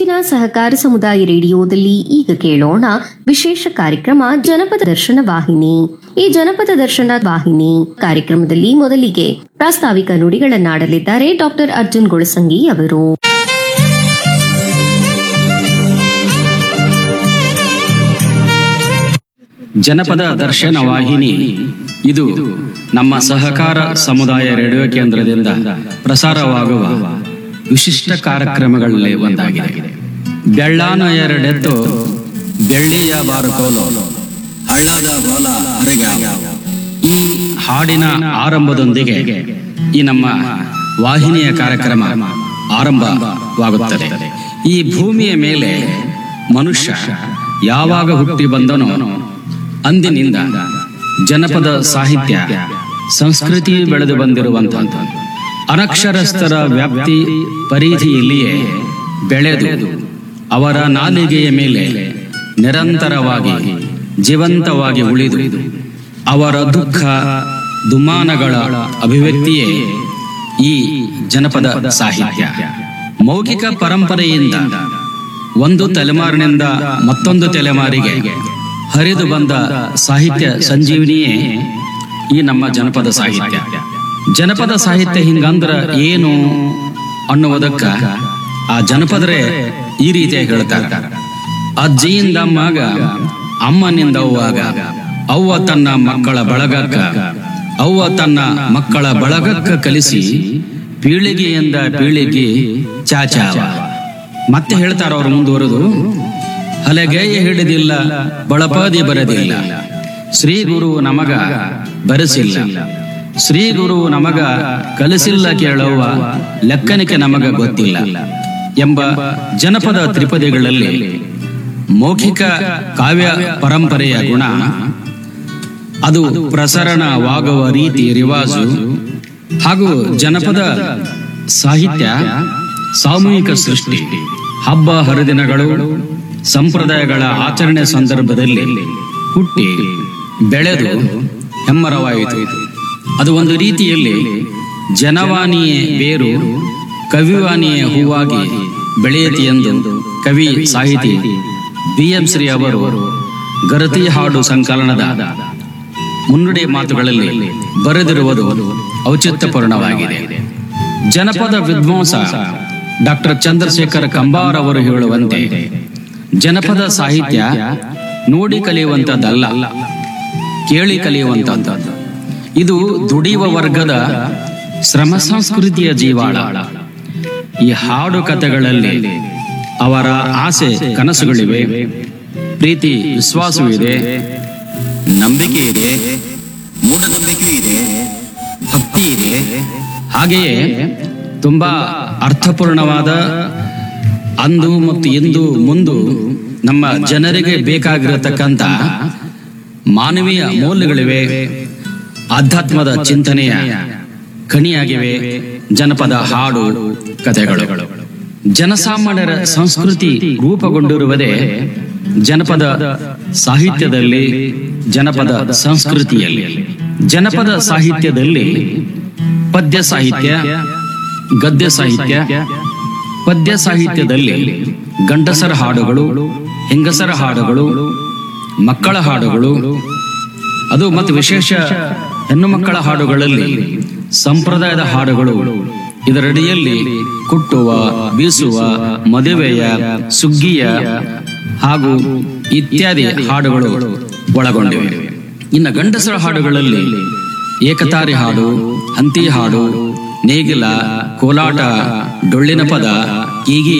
ನೆಚ್ಚಿನ ಸಹಕಾರ ಸಮುದಾಯ ರೇಡಿಯೋದಲ್ಲಿ ಈಗ ಕೇಳೋಣ ವಿಶೇಷ ಕಾರ್ಯಕ್ರಮ ಜನಪದ ದರ್ಶನ ವಾಹಿನಿ ಈ ಜನಪದ ದರ್ಶನ ವಾಹಿನಿ ಕಾರ್ಯಕ್ರಮದಲ್ಲಿ ಮೊದಲಿಗೆ ಪ್ರಾಸ್ತಾವಿಕ ನುಡಿಗಳನ್ನಾಡಲಿದ್ದಾರೆ ಡಾಕ್ಟರ್ ಅರ್ಜುನ್ ಗೊಳಸಂಗಿ ಅವರು ಜನಪದ ದರ್ಶನ ವಾಹಿನಿ ಇದು ನಮ್ಮ ಸಹಕಾರ ಸಮುದಾಯ ರೇಡಿಯೋ ಕೇಂದ್ರದಿಂದ ಪ್ರಸಾರವಾಗುವ ವಿಶಿಷ್ಟ ಕಾರ್ಯಕ್ರಮಗಳಲ್ಲಿ ಒಂದಾಗಿದೆ ಬೆಳ್ಳಾನ ಎರಡೆತ್ತು ಬೆಳ್ಳಿಯ ಬಾರುಕೋಲು ಹಳ್ಳದ ಗೋಲ ಅರೆಗಾವ. ಈ ಹಾಡಿನ ಆರಂಭದೊಂದಿಗೆ ಈ ನಮ್ಮ ವಾಹಿನಿಯ ಕಾರ್ಯಕ್ರಮ ಆರಂಭವಾಗುತ್ತದೆ ಈ ಭೂಮಿಯ ಮೇಲೆ ಮನುಷ್ಯ ಯಾವಾಗ ಹುಟ್ಟಿ ಬಂದನೋ ಅಂದಿನಿಂದ ಜನಪದ ಸಾಹಿತ್ಯ ಸಂಸ್ಕೃತಿ ಬೆಳೆದು ಬಂದಿರುವಂತಹ ಅನಕ್ಷರಸ್ಥರ ವ್ಯಾಪ್ತಿ ಪರಿಧಿಯಲ್ಲಿಯೇ ಬೆಳೆದು ಅವರ ನಾಲಿಗೆಯ ಮೇಲೆ ನಿರಂತರವಾಗಿ ಜೀವಂತವಾಗಿ ಉಳಿದು ಅವರ ದುಃಖ ದುಮಾನಗಳ ಅಭಿವ್ಯಕ್ತಿಯೇ ಈ ಜನಪದ ಸಾಹಿತ್ಯ ಮೌಖಿಕ ಪರಂಪರೆಯಿಂದ ಒಂದು ತಲೆಮಾರಿನಿಂದ ಮತ್ತೊಂದು ತಲೆಮಾರಿಗೆ ಹರಿದು ಬಂದ ಸಾಹಿತ್ಯ ಸಂಜೀವನಿಯೇ ಈ ನಮ್ಮ ಜನಪದ ಸಾಹಿತ್ಯ ಜನಪದ ಸಾಹಿತ್ಯ ಹಿಂಗಂದ್ರ ಏನು ಅನ್ನುವುದಕ್ಕ ಆ ಜನಪದರೇ ಈ ರೀತಿಯಾಗಿ ಹೇಳ್ತಾರೆ ಅಜ್ಜಿಯಿಂದ ಮಗ ಅಮ್ಮನಿಂದ ಅವ್ವಾಗ ಅವ್ವ ತನ್ನ ಮಕ್ಕಳ ಬಳಗಕ್ಕ ಅವ್ವ ತನ್ನ ಮಕ್ಕಳ ಬಳಗಕ್ಕ ಕಲಿಸಿ ಪೀಳಿಗೆಯಿಂದ ಪೀಳಿಗೆ ಚಾಚಾವ ಮತ್ತೆ ಹೇಳ್ತಾರ ಅವ್ರು ಮುಂದುವರೆದು ಹಲಗೆಯ ಹಿಡಿದಿಲ್ಲ ಬಳಪಾದಿ ಬರದಿಲ್ಲ ಶ್ರೀ ಗುರು ನಮಗ ಬರೆಸಿಲ್ಲ ಶ್ರೀ ಗುರು ನಮಗ ಕಲಿಸಿಲ್ಲ ಕೇಳುವ ಲೆಕ್ಕನಿಕೆ ನಮಗ ಗೊತ್ತಿಲ್ಲ ಎಂಬ ಜನಪದ ತ್ರಿಪದಿಗಳಲ್ಲಿ ಮೌಖಿಕ ಕಾವ್ಯ ಪರಂಪರೆಯ ಗುಣ ಅದು ಪ್ರಸರಣವಾಗುವ ರೀತಿ ರಿವಾಜು ಹಾಗೂ ಜನಪದ ಸಾಹಿತ್ಯ ಸಾಮೂಹಿಕ ಸೃಷ್ಟಿ ಹಬ್ಬ ಹರಿದಿನಗಳು ಸಂಪ್ರದಾಯಗಳ ಆಚರಣೆ ಸಂದರ್ಭದಲ್ಲಿ ಹುಟ್ಟಿ ಬೆಳೆದು ಹೆಮ್ಮರವಾಯಿತು ಅದು ಒಂದು ರೀತಿಯಲ್ಲಿ ಜನವಾಣಿಯೇ ಬೇರು ಕವಿವಾಣಿಯೇ ಹೂವಾಗಿ ಬೆಳೆಯತಿ ಎಂದು ಕವಿ ಸಾಹಿತಿ ಬಿ ಎಂ ಶ್ರೀ ಅವರು ಗರತಿ ಹಾಡು ಸಂಕಲನದ ಮುನ್ನುಡಿ ಮಾತುಗಳಲ್ಲಿ ಬರೆದಿರುವುದು ಔಚಿತ್ಯಪೂರ್ಣವಾಗಿದೆ ಜನಪದ ವಿದ್ವಾಂಸ ಡಾಕ್ಟರ್ ಚಂದ್ರಶೇಖರ್ ಕಂಬಾರ್ ಅವರು ಹೇಳುವಂತೆ ಜನಪದ ಸಾಹಿತ್ಯ ನೋಡಿ ಕಲಿಯುವಂತದ್ದಲ್ಲ ಕೇಳಿ ಕಲಿಯುವಂತದ್ದು ಇದು ದುಡಿಯುವ ವರ್ಗದ ಶ್ರಮ ಸಂಸ್ಕೃತಿಯ ಜೀವಾಳ ಈ ಹಾಡು ಕಥೆಗಳಲ್ಲಿ ಅವರ ಆಸೆ ಕನಸುಗಳಿವೆ ಪ್ರೀತಿ ವಿಶ್ವಾಸವಿದೆ ನಂಬಿಕೆ ಇದೆ ಮೂಢನಂಬಿಕೆ ಇದೆ ಭಕ್ತಿ ಇದೆ ಹಾಗೆಯೇ ತುಂಬಾ ಅರ್ಥಪೂರ್ಣವಾದ ಅಂದು ಮತ್ತು ಇಂದು ಮುಂದು ನಮ್ಮ ಜನರಿಗೆ ಬೇಕಾಗಿರತಕ್ಕಂತ ಮಾನವೀಯ ಮೌಲ್ಯಗಳಿವೆ ಆಧ್ಯಾತ್ಮದ ಚಿಂತನೆಯ ಕಣಿಯಾಗಿವೆ ಜನಪದ ಹಾಡು ಕಥೆಗಳು ಜನಸಾಮಾನ್ಯರ ಸಂಸ್ಕೃತಿ ರೂಪುಗೊಂಡಿರುವುದೇ ಜನಪದ ಸಾಹಿತ್ಯದಲ್ಲಿ ಜನಪದ ಸಂಸ್ಕೃತಿಯಲ್ಲಿ ಜನಪದ ಸಾಹಿತ್ಯದಲ್ಲಿ ಪದ್ಯ ಸಾಹಿತ್ಯ ಗದ್ಯ ಸಾಹಿತ್ಯ ಪದ್ಯ ಸಾಹಿತ್ಯದಲ್ಲಿ ಗಂಡಸರ ಹಾಡುಗಳು ಹೆಂಗಸರ ಹಾಡುಗಳು ಮಕ್ಕಳ ಹಾಡುಗಳು ಅದು ಮತ್ತು ವಿಶೇಷ ಹೆಣ್ಣು ಮಕ್ಕಳ ಹಾಡುಗಳಲ್ಲಿ ಸಂಪ್ರದಾಯದ ಹಾಡುಗಳು ಇದರಡಿಯಲ್ಲಿ ಕುಟ್ಟುವ ಬೀಸುವ ಮದುವೆಯ ಸುಗ್ಗಿಯ ಹಾಗೂ ಇತ್ಯಾದಿ ಹಾಡುಗಳು ಒಳಗೊಂಡಿವೆ ಇನ್ನು ಗಂಡಸರ ಹಾಡುಗಳಲ್ಲಿ ಏಕತಾರಿ ಹಾಡು ಹಂತಿ ಹಾಡು ನೇಗಿಲ ಕೋಲಾಟ ಡೊಳ್ಳಿನ ಪದ ಹೀಗೆ